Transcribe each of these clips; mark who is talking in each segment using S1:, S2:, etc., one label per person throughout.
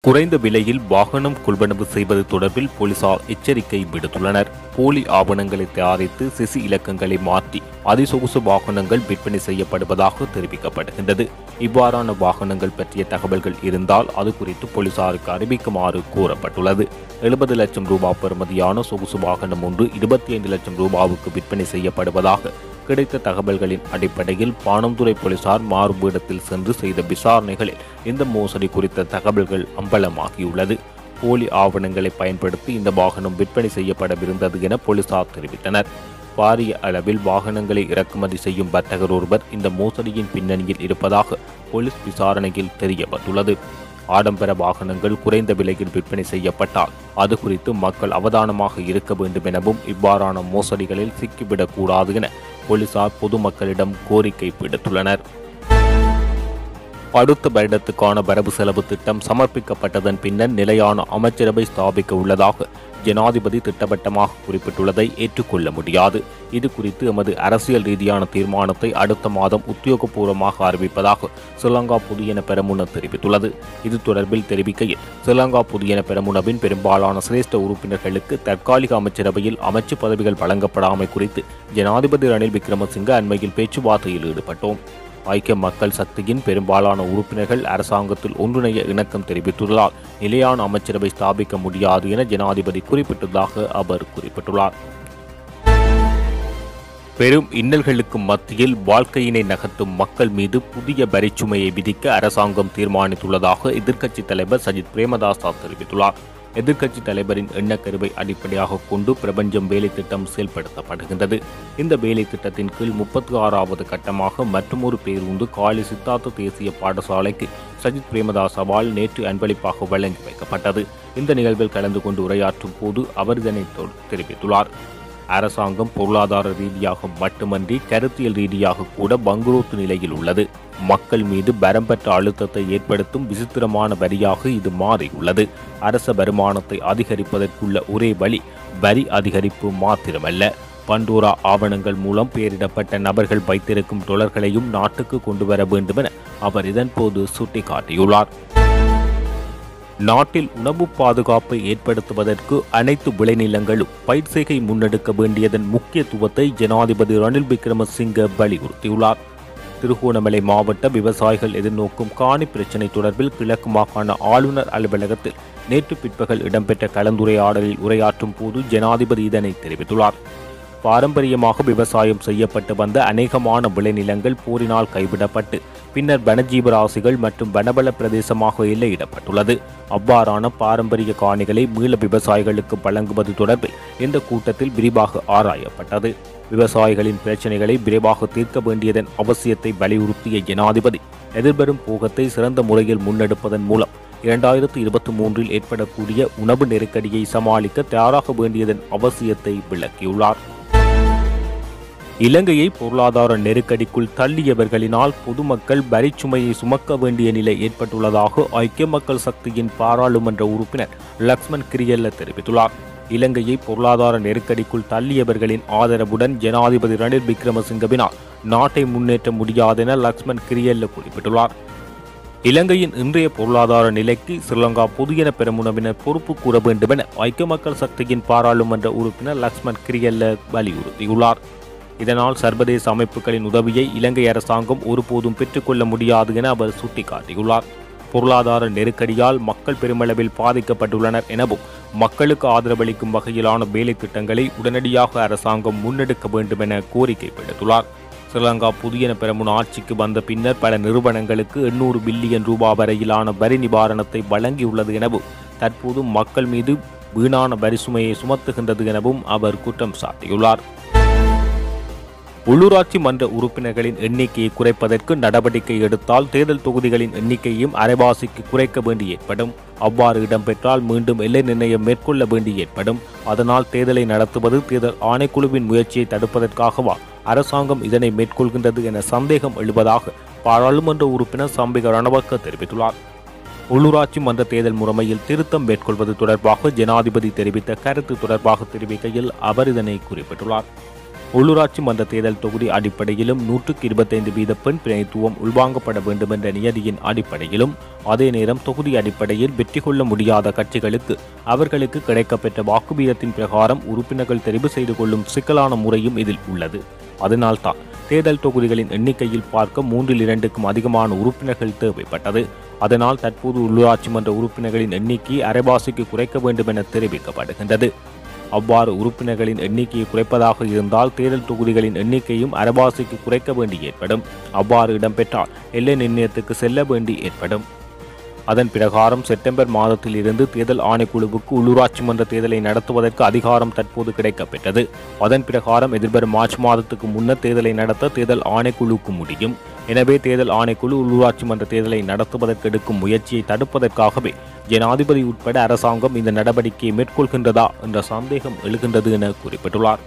S1: குறைந்த விலையில் வாகனம் கொள்வனவு செய்வது தொடர்பில் போலீசார் எச்சரிக்கை விடுத்துள்ளனர் போலி ஆவணங்களை தயாரித்து சிசி இலக்கங்களை மாற்றி அதிசொகுசு வாகனங்கள் விற்பனை செய்யப்படுவதாக தெரிவிக்கப்படுகின்றது இவ்வாறான வாகனங்கள் பற்றிய தகவல்கள் இருந்தால் அது குறித்து போலீசாருக்கு அறிவிக்குமாறு கூறப்பட்டுள்ளது எழுபது லட்சம் ரூபாய் பெறுமதியான சொகுசு வாகனம் ஒன்று இருபத்தி ஐந்து லட்சம் ரூபாவுக்கு விற்பனை செய்யப்படுவதாக கிடைத்த தகவல்களின் அடிப்படையில் பாணந்துறை போலீசார் மாறுபீடத்தில் சென்று செய்த விசாரணைகளில் இந்த மோசடி குறித்த தகவல்கள் அம்பலமாகியுள்ளது போலி ஆவணங்களை பயன்படுத்தி இந்த வாகனம் விற்பனை செய்யப்படவிருந்தது என போலீசார் தெரிவித்தனர் பாரிய அளவில் வாகனங்களை இறக்குமதி செய்யும் வர்த்தகர் ஒருவர் இந்த மோசடியின் பின்னணியில் இருப்பதாக போலீஸ் விசாரணையில் தெரியவந்துள்ளது ஆடம்பர வாகனங்கள் குறைந்த விலையில் விற்பனை செய்யப்பட்டால் அது குறித்து மக்கள் அவதானமாக இருக்க வேண்டும் எனவும் இவ்வாறான மோசடிகளில் சிக்கிவிடக் கூடாது என போலீசார் பொதுமக்களிடம் கோரிக்கை விடுத்துள்ளனர் அடுத்த வருடத்துக்கான வரவு செலவு திட்டம் சமர்ப்பிக்கப்பட்டதன் பின்னர் நிலையான அமைச்சரவை ஸ்தாபிக்க உள்ளதாக ஜனாதிபதி திட்டவட்டமாக குறிப்பிட்டுள்ளதை ஏற்றுக்கொள்ள முடியாது இது குறித்து எமது அரசியல் ரீதியான தீர்மானத்தை அடுத்த மாதம் உத்தியோகபூர்வமாக அறிவிப்பதாக ஸ்ரீலங்கா புதியன பெரமுன தெரிவித்துள்ளது இது தொடர்பில் தெரிவிக்கையில் ஸ்ரீலங்கா புதியன பெரமுனவின் பெரும்பாலான சிரேஷ்ட உறுப்பினர்களுக்கு தற்காலிக அமைச்சரவையில் அமைச்சு பதவிகள் வழங்கப்படாமை குறித்து ஜனாதிபதி ரணில் விக்ரமசிங்க அண்மையில் பேச்சுவார்த்தையில் ஈடுபட்டோம் ஐக்கிய மக்கள் சக்தியின் பெரும்பாலான உறுப்பினர்கள் அரசாங்கத்தில் ஒன்றிணைய இணக்கம் தெரிவித்துள்ளதால் நிலையான அமைச்சரவை ஸ்தாபிக்க முடியாது என ஜனாதிபதி குறிப்பிட்டதாக அவர் குறிப்பிட்டுள்ளார் பெரும் இன்னல்களுக்கு மத்தியில் வாழ்க்கையினை நகர்த்தும் மக்கள் மீது புதிய வரிச்சுமையை விதிக்க அரசாங்கம் தீர்மானித்துள்ளதாக எதிர்க்கட்சித் தலைவர் சஜித் பிரேமதாசா தெரிவித்துள்ளார் எதிர்க்கட்சித் தலைவரின் எண்ணக்கருவை அடிப்படையாக கொண்டு பிரபஞ்சம் வேலை திட்டம் செயல்படுத்தப்படுகின்றது இந்த வேலை திட்டத்தின் கீழ் முப்பத்தி ஆறாவது கட்டமாக மற்றொரு பேருந்து காலி சித்தார்த்த தேசிய பாடசாலைக்கு சஜித் பிரேமதாசவால் நேற்று அன்பளிப்பாக வழங்கி வைக்கப்பட்டது இந்த நிகழ்வில் கலந்து கொண்டு உரையாற்றும் போது அவர் இதனை தொ- தெரிவித்துள்ளார் அரசாங்கம் பொருளாதார ரீதியாக மட்டுமன்றி கருத்தியல் ரீதியாக கூட பங்குரோத்து நிலையில் உள்ளது மக்கள் மீது பரம்பற்ற அழுத்தத்தை ஏற்படுத்தும் விசித்திரமான வரியாக இது மாறியுள்ளது அரச வருமானத்தை அதிகரிப்பதற்குள்ள ஒரே வழி வரி அதிகரிப்பு மாத்திரமல்ல பண்டோரா ஆவணங்கள் மூலம் பெயரிடப்பட்ட நபர்கள் வைத்திருக்கும் டொலர்களையும் நாட்டுக்கு கொண்டு வர வேண்டுமென அவர் இதன்போது சுட்டிக்காட்டியுள்ளார் நாட்டில் உணவு பாதுகாப்பை ஏற்படுத்துவதற்கு அனைத்து விளைநிலங்களும் பயிர் செய்கை முன்னெடுக்க வேண்டியதன் முக்கியத்துவத்தை ஜனாதிபதி ரணில் விக்ரமசிங்க வலியுறுத்தியுள்ளார் திருகோணமலை மாவட்ட விவசாயிகள் எதிர்நோக்கும் காணி பிரச்சினை தொடர்பில் கிழக்கு மாகாண ஆளுநர் அலுவலகத்தில் நேற்று பிற்பகல் இடம்பெற்ற கலந்துரையாடலில் உரையாற்றும் போது ஜனாதிபதி இதனை தெரிவித்துள்ளார் பாரம்பரியமாக விவசாயம் செய்யப்பட்டு வந்த அநேகமான விளைநிலங்கள் போரினால் கைவிடப்பட்டு பின்னர் வனஜீவராசிகள் மற்றும் வனவள பிரதேசமாக எல்லையிடப்பட்டுள்ளது அவ்வாறான பாரம்பரிய காணிகளை மீள விவசாயிகளுக்கு வழங்குவது தொடர்பில் இந்த கூட்டத்தில் விரிவாக ஆராயப்பட்டது விவசாயிகளின் பிரச்சினைகளை விரைவாக தீர்க்க வேண்டியதன் அவசியத்தை வலியுறுத்திய ஜனாதிபதி எதிர்வரும் போகத்தை சிறந்த முறையில் முன்னெடுப்பதன் மூலம் இரண்டாயிரத்து இருபத்தி மூன்றில் ஏற்படக்கூடிய உணவு நெருக்கடியை சமாளிக்க தயாராக வேண்டியதன் அவசியத்தை விளக்கியுள்ளார் இலங்கையை பொருளாதார நெருக்கடிக்குள் தள்ளியவர்களினால் பொதுமக்கள் வரிச்சுமையை சுமக்க வேண்டிய நிலை ஏற்பட்டுள்ளதாக ஐக்கிய மக்கள் சக்தியின் பாராளுமன்ற உறுப்பினர் லக்ஷ்மண் கிரியல்ல தெரிவித்துள்ளார் இலங்கையை பொருளாதார நெருக்கடிக்குள் தள்ளியவர்களின் ஆதரவுடன் ஜனாதிபதி ரணில் விக்ரமசிங்கவினால் நாட்டை முன்னேற்ற முடியாதென லக்ஷ்மண் கிரியல்ல குறிப்பிட்டுள்ளார் இலங்கையின் இன்றைய பொருளாதார நிலைக்கு ஸ்ரீலங்கா பொதுஜன பெரமுனவினர் பொறுப்பு கூற வேண்டுமென ஐக்கிய மக்கள் சக்தியின் பாராளுமன்ற உறுப்பினர் லக்ஷ்மண் கிரியல்ல வலியுறுத்தியுள்ளார் இதனால் சர்வதேச அமைப்புகளின் உதவியை இலங்கை அரசாங்கம் ஒருபோதும் பெற்றுக்கொள்ள முடியாது என அவர் சுட்டிக்காட்டியுள்ளார் பொருளாதார நெருக்கடியால் மக்கள் பெருமளவில் பாதிக்கப்பட்டுள்ளனர் எனவும் மக்களுக்கு ஆதரவளிக்கும் வகையிலான வேலை திட்டங்களை உடனடியாக அரசாங்கம் முன்னெடுக்க வேண்டும் என கோரிக்கை விடுத்துள்ளார் ஸ்ரீலங்கா புதியன பெரமுன் ஆட்சிக்கு வந்த பின்னர் பல நிறுவனங்களுக்கு எண்ணூறு பில்லியன் ரூபாய் வரையிலான வரி நிவாரணத்தை வழங்கியுள்ளது எனவும் தற்போது மக்கள் மீது வீணான வரி சுமையை சுமத்துகின்றது எனவும் அவர் குற்றம் சாட்டியுள்ளார் உள்ளூராட்சி மன்ற உறுப்பினர்களின் எண்ணிக்கையை குறைப்பதற்கு நடவடிக்கை எடுத்தால் தேர்தல் தொகுதிகளின் எண்ணிக்கையும் அரைவாசிக்கு குறைக்க வேண்டி ஏற்படும் அவ்வாறு இடம்பெற்றால் மீண்டும் எல்லை நிர்ணயம் மேற்கொள்ள வேண்டி ஏற்படும் அதனால் தேர்தலை நடத்துவது தேர்தல் ஆணைக்குழுவின் முயற்சியை தடுப்பதற்காகவா அரசாங்கம் இதனை மேற்கொள்கின்றது என சந்தேகம் எழுவதாக பாராளுமன்ற உறுப்பினர் சம்பிக ரணவக்க தெரிவித்துள்ளார் உள்ளூராட்சி மன்ற தேர்தல் முறைமையில் திருத்தம் மேற்கொள்வது தொடர்பாக ஜனாதிபதி தெரிவித்த கருத்து தொடர்பாக தெரிவிக்கையில் அவர் இதனை குறிப்பிட்டுள்ளார் உள்ளூராட்சி மன்ற தேர்தல் தொகுதி அடிப்படையிலும் நூற்றுக்கு இருபத்தைந்து வீத பெண் பிரதித்துவம் உள்வாங்கப்பட வேண்டும் என்ற நியதியின் அடிப்படையிலும் அதே நேரம் தொகுதி அடிப்படையில் வெற்றி கொள்ள முடியாத கட்சிகளுக்கு அவர்களுக்கு கிடைக்கப்பெற்ற வாக்குவீதத்தின் பிரகாரம் உறுப்பினர்கள் தெரிவு செய்து கொள்ளும் சிக்கலான முறையும் இதில் உள்ளது அதனால்தான் தேர்தல் தொகுதிகளின் எண்ணிக்கையில் பார்க்க மூன்றில் இரண்டுக்கும் அதிகமான உறுப்பினர்கள் தேவைப்பட்டது அதனால் தற்போது உள்ளூராட்சி மன்ற உறுப்பினர்களின் எண்ணிக்கையை அரைவாசிக்கு குறைக்க வேண்டும் என தெரிவிக்கப்படுகின்றது அவ்வாறு உறுப்பினர்களின் எண்ணிக்கையை குறைப்பதாக இருந்தால் தேர்தல் தொகுதிகளின் எண்ணிக்கையும் அரைவாசிக்கு குறைக்க வேண்டி ஏற்படும் அவ்வாறு இடம்பெற்றால் எல்லை நிர்ணயத்துக்கு செல்ல வேண்டி ஏற்படும் அதன் பிரகாரம் செப்டம்பர் மாதத்தில் இருந்து தேர்தல் ஆணைக்குழுவுக்கு உள்ளூராட்சி மன்ற தேர்தலை நடத்துவதற்கு அதிகாரம் தற்போது கிடைக்கப்பெற்றது அதன் பிரகாரம் எதிர்வரும் மார்ச் மாதத்துக்கு முன்னர் தேர்தலை நடத்த தேர்தல் ஆணைக்குழுவுக்கு முடியும் எனவே தேர்தல் ஆணைக்குழு உள்ளூராட்சி மன்ற தேர்தலை நடத்துவதற்கு எடுக்கும் முயற்சியை தடுப்பதற்காகவே ஜனாதிபதி உட்பட அரசாங்கம் இந்த நடவடிக்கையை மேற்கொள்கின்றதா என்ற சந்தேகம் எழுகின்றது என குறிப்பிட்டுள்ளார்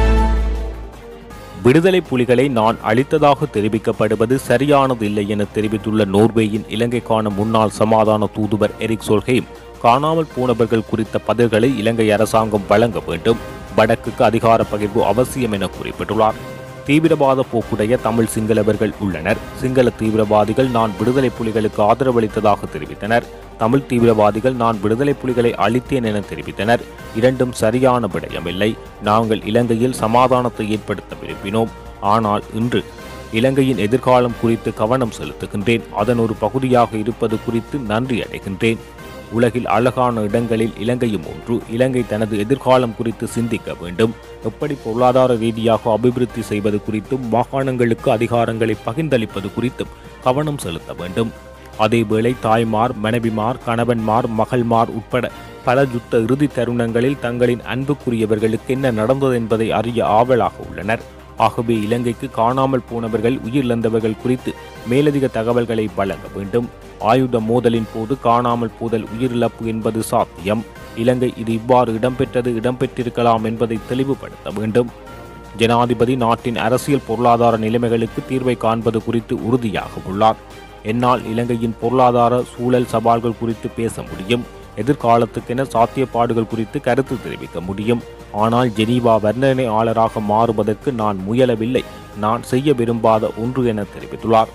S1: விடுதலை புலிகளை நான் அளித்ததாக தெரிவிக்கப்படுவது சரியானது இல்லை என தெரிவித்துள்ள நோர்வேயின் இலங்கைக்கான முன்னாள் சமாதான தூதுவர் எரிக் சோல்ஹெய்ம் காணாமல் போனவர்கள் குறித்த பதில்களை இலங்கை அரசாங்கம் வழங்க வேண்டும் வடக்குக்கு அதிகார பகிர்வு அவசியம் என குறிப்பிட்டுள்ளார் தீவிரவாத போக்குடைய தமிழ் சிங்களவர்கள் உள்ளனர் சிங்கள தீவிரவாதிகள் நான் விடுதலை புலிகளுக்கு ஆதரவளித்ததாக தெரிவித்தனர் தமிழ் தீவிரவாதிகள் நான் விடுதலை புலிகளை அளித்தேன் என தெரிவித்தனர் இரண்டும் சரியான விடயமில்லை நாங்கள் இலங்கையில் சமாதானத்தை ஏற்படுத்த விரும்பினோம் ஆனால் இன்று இலங்கையின் எதிர்காலம் குறித்து கவனம் செலுத்துகின்றேன் அதன் ஒரு பகுதியாக இருப்பது குறித்து நன்றி அடைகின்றேன் உலகில் அழகான இடங்களில் இலங்கையும் ஒன்று இலங்கை தனது எதிர்காலம் குறித்து சிந்திக்க வேண்டும் எப்படி பொருளாதார ரீதியாக அபிவிருத்தி செய்வது குறித்தும் மாகாணங்களுக்கு அதிகாரங்களை பகிர்ந்தளிப்பது குறித்தும் கவனம் செலுத்த வேண்டும் அதேவேளை தாய்மார் மனைவிமார் கணவன்மார் மகள்மார் உட்பட பல யுத்த இறுதி தருணங்களில் தங்களின் அன்புக்குரியவர்களுக்கு என்ன நடந்தது என்பதை அறிய ஆவலாக உள்ளனர் ஆகவே இலங்கைக்கு காணாமல் போனவர்கள் உயிரிழந்தவர்கள் குறித்து மேலதிக தகவல்களை வழங்க வேண்டும் ஆயுத மோதலின் போது காணாமல் போதல் உயிரிழப்பு என்பது சாத்தியம் இலங்கை இது இவ்வாறு இடம்பெற்றது இடம்பெற்றிருக்கலாம் என்பதை தெளிவுபடுத்த வேண்டும் ஜனாதிபதி நாட்டின் அரசியல் பொருளாதார நிலைமைகளுக்கு தீர்வை காண்பது குறித்து உறுதியாக உள்ளார் என்னால் இலங்கையின் பொருளாதார சூழல் சவால்கள் குறித்து பேச முடியும் எதிர்காலத்துக்கென சாத்தியப்பாடுகள் குறித்து கருத்து தெரிவிக்க முடியும் ஆனால் ஜெனீவா வர்ணனையாளராக மாறுவதற்கு நான் முயலவில்லை நான் செய்ய விரும்பாத ஒன்று என தெரிவித்துள்ளார்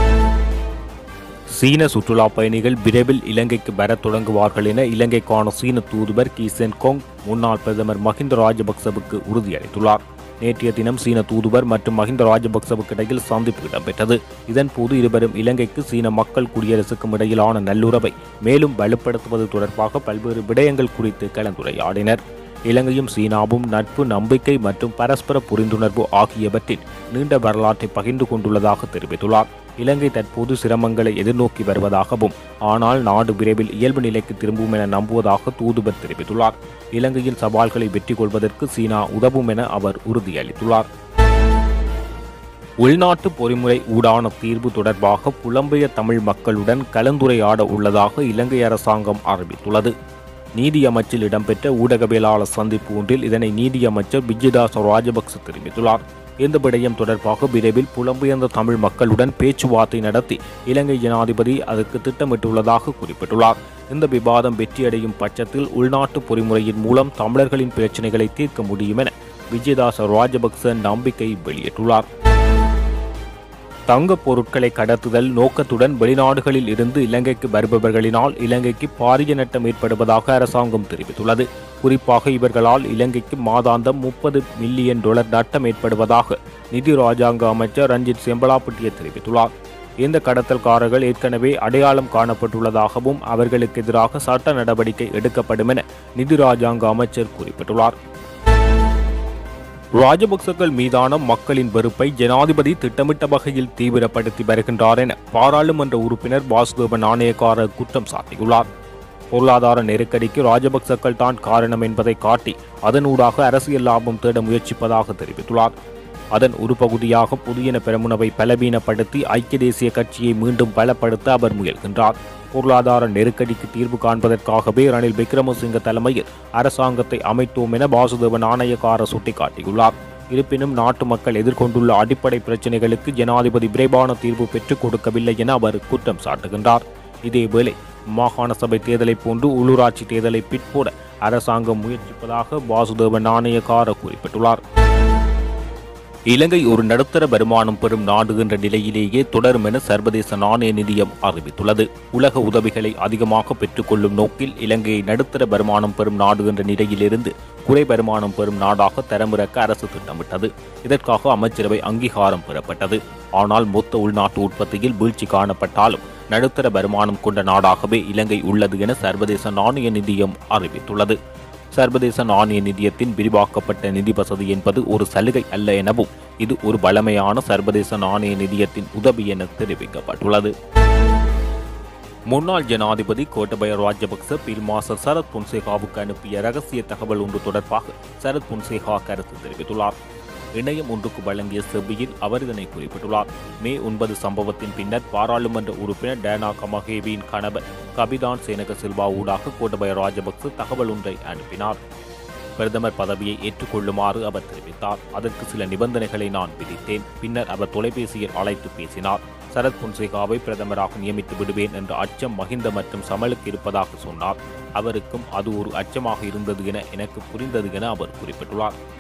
S1: சீன சுற்றுலா பயணிகள் விரைவில் இலங்கைக்கு வரத் தொடங்குவார்கள் என இலங்கைக்கான சீன தூதுவர் கீசென் கோங் முன்னாள் பிரதமர் மஹிந்த ராஜபக்சவுக்கு உறுதியளித்துள்ளார் நேற்றைய தினம் சீன தூதுவர் மற்றும் மஹிந்த ராஜபக்சவுக்கு இடையில் சந்திப்பு இடம்பெற்றது இதன்போது இருவரும் இலங்கைக்கு சீன மக்கள் குடியரசுக்கும் இடையிலான நல்லுறவை மேலும் வலுப்படுத்துவது தொடர்பாக பல்வேறு விடயங்கள் குறித்து கலந்துரையாடினர் இலங்கையும் சீனாவும் நட்பு நம்பிக்கை மற்றும் பரஸ்பர புரிந்துணர்வு ஆகியவற்றின் நீண்ட வரலாற்றை பகிர்ந்து கொண்டுள்ளதாக தெரிவித்துள்ளார் இலங்கை தற்போது சிரமங்களை எதிர்நோக்கி வருவதாகவும் ஆனால் நாடு விரைவில் இயல்பு நிலைக்கு திரும்பும் என நம்புவதாக தூதுவர் தெரிவித்துள்ளார் இலங்கையின் சவால்களை வெற்றி கொள்வதற்கு சீனா உதவும் என அவர் உறுதியளித்துள்ளார் உள்நாட்டு பொறிமுறை ஊடான தீர்வு தொடர்பாக புலம்பெயர் தமிழ் மக்களுடன் கலந்துரையாட உள்ளதாக இலங்கை அரசாங்கம் அறிவித்துள்ளது நீதியமைச்சில் இடம்பெற்ற ஊடகவியலாளர் சந்திப்பு ஒன்றில் இதனை நீதியமைச்சர் விஜயதாச ராஜபக்ச தெரிவித்துள்ளார் இந்த விடயம் தொடர்பாக விரைவில் புலம்பெயர்ந்த தமிழ் மக்களுடன் பேச்சுவார்த்தை நடத்தி இலங்கை ஜனாதிபதி அதற்கு திட்டமிட்டுள்ளதாக குறிப்பிட்டுள்ளார் இந்த விவாதம் வெற்றியடையும் பட்சத்தில் உள்நாட்டு பொறிமுறையின் மூலம் தமிழர்களின் பிரச்சினைகளை தீர்க்க முடியும் என விஜயதாச ராஜபக்ச நம்பிக்கை வெளியிட்டுள்ளார் தங்கப் பொருட்களை கடத்துதல் நோக்கத்துடன் வெளிநாடுகளில் இருந்து இலங்கைக்கு வருபவர்களினால் இலங்கைக்கு பாரிய நட்டம் ஏற்படுவதாக அரசாங்கம் தெரிவித்துள்ளது குறிப்பாக இவர்களால் இலங்கைக்கு மாதாந்தம் முப்பது மில்லியன் டாலர் நட்டம் ஏற்படுவதாக நிதி ராஜாங்க அமைச்சர் ரஞ்சித் செம்பலாப்பட்டிய தெரிவித்துள்ளார் இந்த கடத்தல்காரர்கள் ஏற்கனவே அடையாளம் காணப்பட்டுள்ளதாகவும் அவர்களுக்கு எதிராக சட்ட நடவடிக்கை எடுக்கப்படும் என நிதி ராஜாங்க அமைச்சர் குறிப்பிட்டுள்ளார் ராஜபக்சர்கள் மீதான மக்களின் வெறுப்பை ஜனாதிபதி திட்டமிட்ட வகையில் தீவிரப்படுத்தி வருகின்றார் என பாராளுமன்ற உறுப்பினர் வாசுதேவ நாணயக்கார குற்றம் சாட்டியுள்ளார் பொருளாதார நெருக்கடிக்கு ராஜபக்சர்கள் தான் காரணம் என்பதை காட்டி அதனூடாக அரசியல் லாபம் தேட முயற்சிப்பதாக தெரிவித்துள்ளார் அதன் ஒரு பகுதியாக புதியன பெரமுனவை பலவீனப்படுத்தி ஐக்கிய தேசிய கட்சியை மீண்டும் பலப்படுத்த அவர் முயல்கின்றார் பொருளாதார நெருக்கடிக்கு தீர்வு காண்பதற்காகவே ரணில் விக்ரமசிங்க தலைமையில் அரசாங்கத்தை அமைத்தோம் என வாசுதேவ நாணயக்கார சுட்டிக்காட்டியுள்ளார் இருப்பினும் நாட்டு மக்கள் எதிர்கொண்டுள்ள அடிப்படை பிரச்சினைகளுக்கு ஜனாதிபதி விரைவான தீர்வு பெற்றுக் கொடுக்கவில்லை என அவர் குற்றம் சாட்டுகின்றார் இதேவேளை மாகாண சபை தேர்தலை போன்று உள்ளூராட்சி தேர்தலை பிற்போட அரசாங்கம் முயற்சிப்பதாக வாசுதேவ நாணயக்கார குறிப்பிட்டுள்ளார் இலங்கை ஒரு நடுத்தர வருமானம் பெறும் நாடு என்ற நிலையிலேயே தொடரும் என சர்வதேச நாணய நிதியம் அறிவித்துள்ளது உலக உதவிகளை அதிகமாக பெற்றுக்கொள்ளும் நோக்கில் இலங்கையை நடுத்தர வருமானம் பெறும் நாடு என்ற நிலையிலிருந்து குறை வருமானம் பெறும் நாடாக தரமிறக்க அரசு திட்டமிட்டது இதற்காக அமைச்சரவை அங்கீகாரம் பெறப்பட்டது ஆனால் மொத்த உள்நாட்டு உற்பத்தியில் வீழ்ச்சி காணப்பட்டாலும் நடுத்தர வருமானம் கொண்ட நாடாகவே இலங்கை உள்ளது என சர்வதேச நாணய நிதியம் அறிவித்துள்ளது சர்வதேச நாணய நிதியத்தின் விரிவாக்கப்பட்ட நிதி வசதி என்பது ஒரு சலுகை அல்ல எனவும் இது ஒரு பழமையான சர்வதேச நாணய நிதியத்தின் உதவி என தெரிவிக்கப்பட்டுள்ளது முன்னாள் ஜனாதிபதி கோட்டபய ராஜபக்ச பில்மாசர் சரத் பொன்சேகாவுக்கு அனுப்பிய ரகசிய தகவல் ஒன்று தொடர்பாக சரத் பொன்சேகா கருத்து தெரிவித்துள்ளார் இணையம் ஒன்றுக்கு வழங்கிய செவ்வியில் அவர் இதனை குறிப்பிட்டுள்ளார் மே ஒன்பது சம்பவத்தின் பின்னர் பாராளுமன்ற உறுப்பினர் டேனா கமகேவியின் கணவர் கபிதான் சேனக சில்வா ஊடாக கோட்டபய ராஜபக்ச தகவல் ஒன்றை அனுப்பினார் பிரதமர் பதவியை ஏற்றுக்கொள்ளுமாறு அவர் தெரிவித்தார் அதற்கு சில நிபந்தனைகளை நான் விதித்தேன் பின்னர் அவர் தொலைபேசியில் அழைத்து பேசினார் சரத் பொன்சேகாவை பிரதமராக நியமித்து விடுவேன் என்ற அச்சம் மஹிந்த மற்றும் சமலுக்கு இருப்பதாக சொன்னார் அவருக்கும் அது ஒரு அச்சமாக இருந்தது என எனக்கு புரிந்தது என அவர் குறிப்பிட்டுள்ளார்